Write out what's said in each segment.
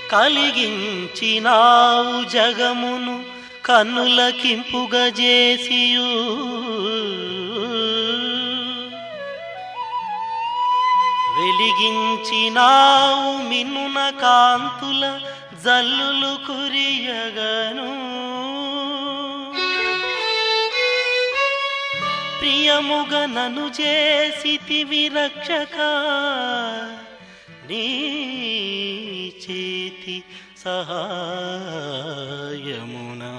కలిగించినావు జగమును కన్నులకింపుగజేసియు వెలిగించినావు మిన్నున కాంతుల జల్లులు కురియగను ప్రియముగ నను చేసితివి రక్షక నీ చేతి సహాయమునా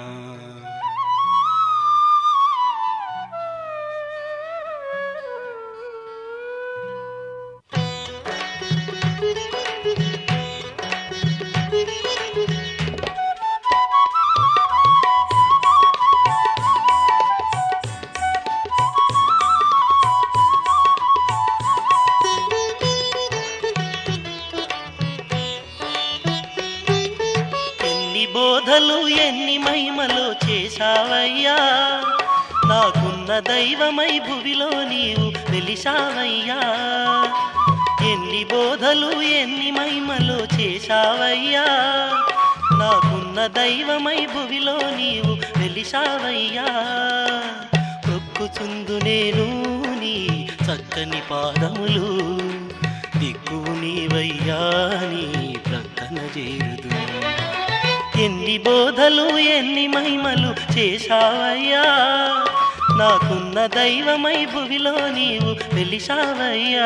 ఎన్ని బోధలు ఎన్ని మహిమలో చేశావయ్యా నాకున్న దైవమై భువిలో నీవు వెలిశావయ్యా ఎన్ని బోధలు ఎన్ని మహిమలో చేశావయ్యా నాకున్న దైవమై భువిలో నీవు వెలిశావయ్యా ప్రొక్కుచుందు నేను నీ చక్కని పాదములు దిక్కువు నీవయ్యా నీ ప్రక్కన చేరుదు ఎన్ని బోధలు ఎన్ని మహిమలు చేశావయ్యా నాకున్న దైవమై భువిలో నీవు వెలిశావయ్యా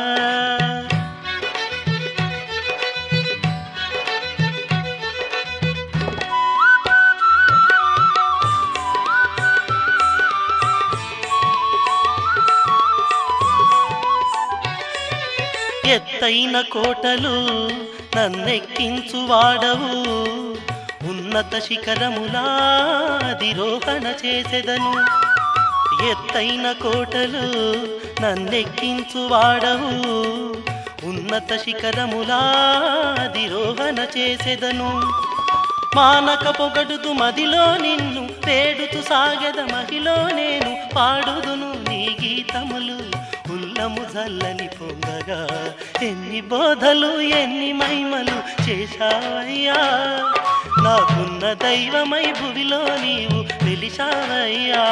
ఎత్తైన కోటలు నన్నెక్కించు వాడవు ఉన్నత శిఖరములాదిరోహణ చేసెదను ఎత్తైన కోటలు నన్నెక్కించు వాడవు ఉన్నత శిఖరములాదిరోహణ చేసెదను మానక పొగడుతు మదిలో నిన్ను పేడుతూ సాగెద మహిలో నేను పాడుదును నీ గీతములు ఉల్లము జల్లని పొంగగా ఎన్ని బోధలు ఎన్ని మహిమలు చేశావయ్యా నాకున్న దైవమై భువిలో నీవు వెలిశావయ్యా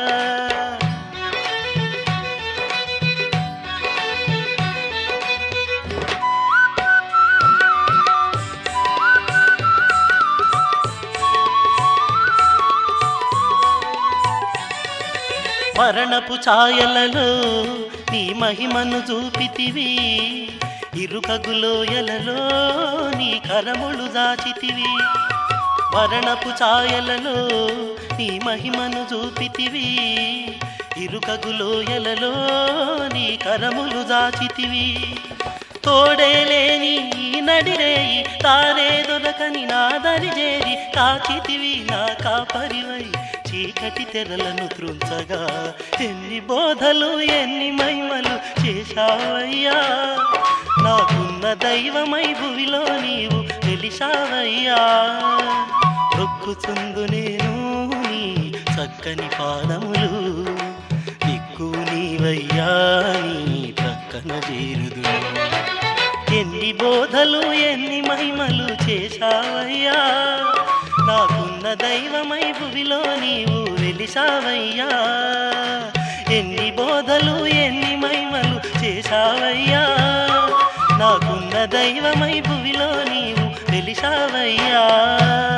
మరణపు ఛాయలలో నీ మహిమను చూపితివి ఇరుకగులోయలలో నీ కరములు దాచితివి మరణపు ఛాయలలో నీ మహిమను చూపితివి ఇరుకగులోయలలో నీ కరములు దాచితివి తోడేలేని ఈ నడిరేయి తానే దొరకని నా దరి చేరి కాచితివి నా కాపరివై చీకటి తెరలను త్రుంచగా ఎన్ని బోధలు ఎన్ని మహిమలు చేశావయ్యా నాకున్న దైవమై భువిలో నీవు వెలిశావయ్యా రొక్కుచుందు నేను నీ చక్కని పాదములు దిక్కు నీవయ్యా నీ ప్రక్కన చేరుదు ఎన్ని బోధలు ఎన్ని మహిమలు చేశావయ్యా నాకున్న దైవమై భువిలో నీవు వెలిసావయ్యా ఎన్ని బోధలు ఎన్ని మహిమలు చేశావయ్యా నాకున్న దైవమై భువిలో నీవు వెలిసావయ్యా